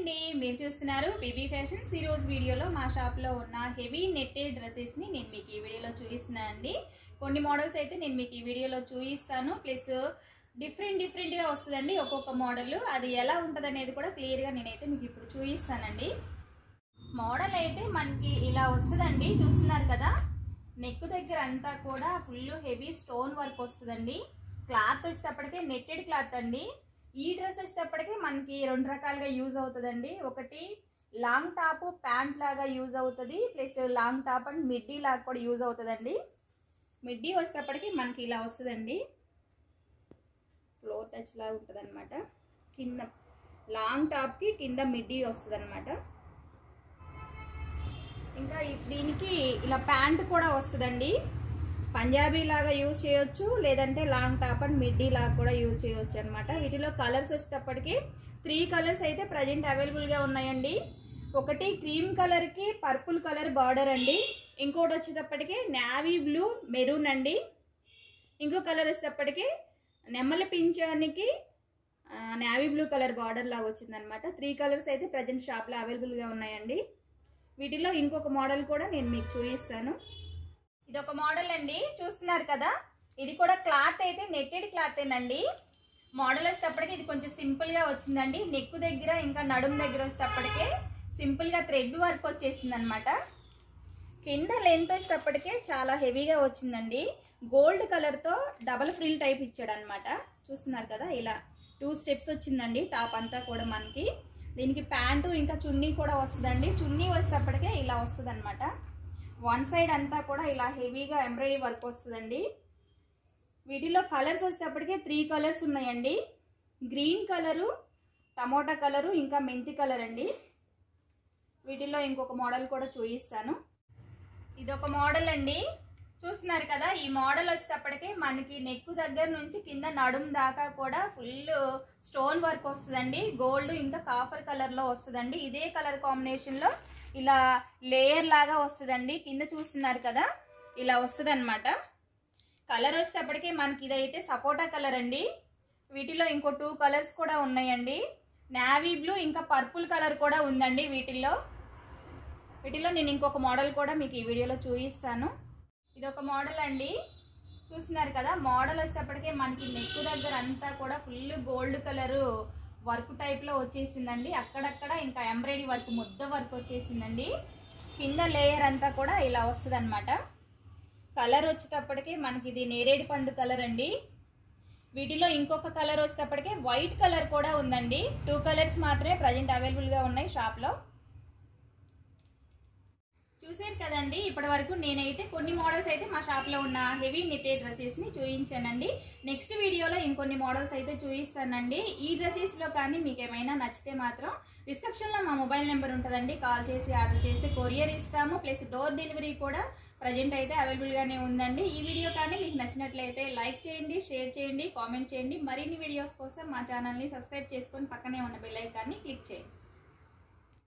అండి మీరు చూస్తున్నారు బీబీ ఫ్యాషన్స్ ఈ రోజు వీడియోలో మా షాప్లో ఉన్న హెవీ నెట్టెడ్ డ్రెస్సెస్ని నేను మీకు ఈ వీడియోలో చూపిస్తున్నాను అండి కొన్ని మోడల్స్ అయితే నేను మీకు ఈ వీడియోలో చూపిస్తాను ప్లస్ డిఫరెంట్ డిఫరెంట్గా వస్తుందండి ఒక్కొక్క మోడల్ అది ఎలా ఉంటుంది అనేది కూడా క్లియర్గా నేనైతే మీకు ఇప్పుడు చూపిస్తానండి మోడల్ అయితే మనకి ఇలా వస్తుందండి చూస్తున్నారు కదా నెక్ దగ్గర అంతా కూడా ఫుల్ హెవీ స్టోన్ వర్క్ వస్తుందండి క్లాత్ వచ్చేటప్పటికే నెట్టెడ్ క్లాత్ అండి ఈ డ్రెస్ వచ్చేటప్పటికి మనకి రెండు రకాలుగా యూజ్ అవుతుందండి ఒకటి లాంగ్ టాప్ ప్యాంట్ లాగా యూజ్ అవుతుంది plus long top and middy లాగా కూడా యూజ్ అవుతుందండి మిడ్డీ వచ్చేటప్పటికి మనకి ఇలా వస్తుందండి ఫ్లోర్ టచ్ లాగా ఉంటుంది అనమాట కింద లాంగ్ టాప్కి కింద మిడ్డీ వస్తుంది అనమాట ఇంకా ఈ- దీనికి ఇలా ప్యాంట్ కూడా వస్తుందండి పంజాబీ లాగా యూజ్ చేయొచ్చు లేదంటే లాంగ్ టాప్ అండ్ మిడ్డీ లాగా కూడా యూజ్ చేయొచ్చు అనమాట వీటిలో కలర్స్ వచ్చేటప్పటికి త్రీ కలర్స్ అయితే ప్రజెంట్ అవైలబుల్గా ఉన్నాయండి ఒకటి క్రీమ్ కలర్కి పర్పుల్ కలర్ బార్డర్ అండి ఇంకోటి వచ్చేటప్పటికి నావీ బ్లూ మెరూన్ అండి ఇంకో కలర్ వచ్చేటప్పటికి నెమ్మలి పించానికి నావీ బ్లూ కలర్ బార్డర్ లాగా వచ్చిందనమాట త్రీ కలర్స్ అయితే ప్రజెంట్ షాప్లో అవైలబుల్గా ఉన్నాయండి వీటిలో ఇంకొక మోడల్ కూడా నేను మీకు చూపిస్తాను ఇది ఒక మోడల్ అండి చూస్తున్నారు కదా ఇది కూడా క్లాత్ అయితే నెట్టెడ్ క్లాత్ ఏనండి మోడల్ వచ్చేటప్పటికి ఇది కొంచెం సింపుల్ గా వచ్చిందండి నెక్ దగ్గర ఇంకా నడుము దగ్గర వచ్చేటప్పటికే సింపుల్ గా థ్రెడ్ వర్క్ వచ్చేసింది అనమాట కింద లెంత్ వచ్చేటప్పటికే చాలా హెవీగా వచ్చిందండి గోల్డ్ కలర్ తో డబల్ ఫ్రిల్ టైప్ ఇచ్చాడు అనమాట చూస్తున్నారు కదా ఇలా టూ స్టెప్స్ వచ్చిందండి టాప్ అంతా కూడా మనకి దీనికి ప్యాంటు ఇంకా చున్నీ కూడా వస్తుందండి చున్నీ వచ్చేటప్పటికే ఇలా వస్తుంది అనమాట వన్ సైడ్ అంతా కూడా ఇలా హెవీగా ఎంబ్రాయిడరీ వర్క్ వస్తుందండి వీటిలో కలర్స్ వచ్చేటప్పటికే త్రీ కలర్స్ ఉన్నాయండి గ్రీన్ కలరు టమోటా కలరు ఇంకా మెంతి కలర్ అండి వీటిల్లో ఇంకొక మోడల్ కూడా చూపిస్తాను ఇది ఒక మోడల్ అండి చూస్తున్నారు కదా ఈ మోడల్ వచ్చేటప్పటికి మనకి నెక్ దగ్గర నుంచి కింద నడుం దాకా కూడా ఫుల్ స్టోన్ వర్క్ వస్తుందండి గోల్డ్ ఇంకా కాఫర్ కలర్ లో వస్తుందండి ఇదే కలర్ కాంబినేషన్ లో ఇలా లేయర్ లాగా వస్తుందండి కింద చూస్తున్నారు కదా ఇలా వస్తుంది అనమాట కలర్ వచ్చేటప్పటికి మనకి ఇదైతే సపోటా కలర్ అండి వీటిలో ఇంకో టూ కలర్స్ కూడా ఉన్నాయండి నావీ బ్లూ ఇంకా పర్పుల్ కలర్ కూడా ఉందండి వీటిల్లో వీటిలో నేను ఇంకొక మోడల్ కూడా మీకు ఈ వీడియోలో చూపిస్తాను ఇది ఒక మోడల్ అండి చూస్తున్నారు కదా మోడల్ వచ్చేటప్పటికే మనకి నెక్ దగ్గర అంతా కూడా full gold colour work type లో వచ్చేసిందండి అక్కడక్కడ ఇంకా ఎంబ్రాయిడరీ వర్క్ ముద్ద వర్క్ వచ్చేసిందండి కింద లేయర్ అంతా కూడా ఇలా వస్తుంది అనమాట కలర్ వచ్చేటప్పటికి మనకి ఇది నేరేడు పండు కలర్ అండి వీటిలో ఇంకొక కలర్ వచ్చేటప్పటికి వైట్ కలర్ కూడా ఉందండి టూ కలర్స్ మాత్రమే ప్రజెంట్ అవైలబుల్ గా ఉన్నాయి షాప్ లో చూసారు కదండి ఇప్పటి వరకు నేనైతే కొన్ని మోడల్స్ అయితే మా షాప్లో ఉన్న హెవీ నెట్టెడ్ డ్రెస్సెస్ని చూపించానండి నెక్స్ట్ వీడియోలో ఇంకొన్ని మోడల్స్ అయితే చూపిస్తానండి ఈ డ్రెస్సెస్లో కానీ మీకు ఏమైనా నచ్చితే మాత్రం డిస్క్రిప్షన్లో మా మొబైల్ నెంబర్ ఉంటుందండి కాల్ చేసి ఆర్డర్ చేస్తే కొరియర్ ఇస్తాము ప్లస్ డోర్ డెలివరీ కూడా ప్రజెంట్ అయితే అవైలబుల్గానే ఉందండి ఈ వీడియో కానీ మీకు నచ్చినట్లయితే లైక్ చేయండి షేర్ చేయండి కామెంట్ చేయండి మరిన్ని వీడియోస్ కోసం మా ఛానల్ని సబ్స్క్రైబ్ చేసుకొని పక్కనే ఉన్న బెల్ ఐకాన్ని క్లిక్ చేయండి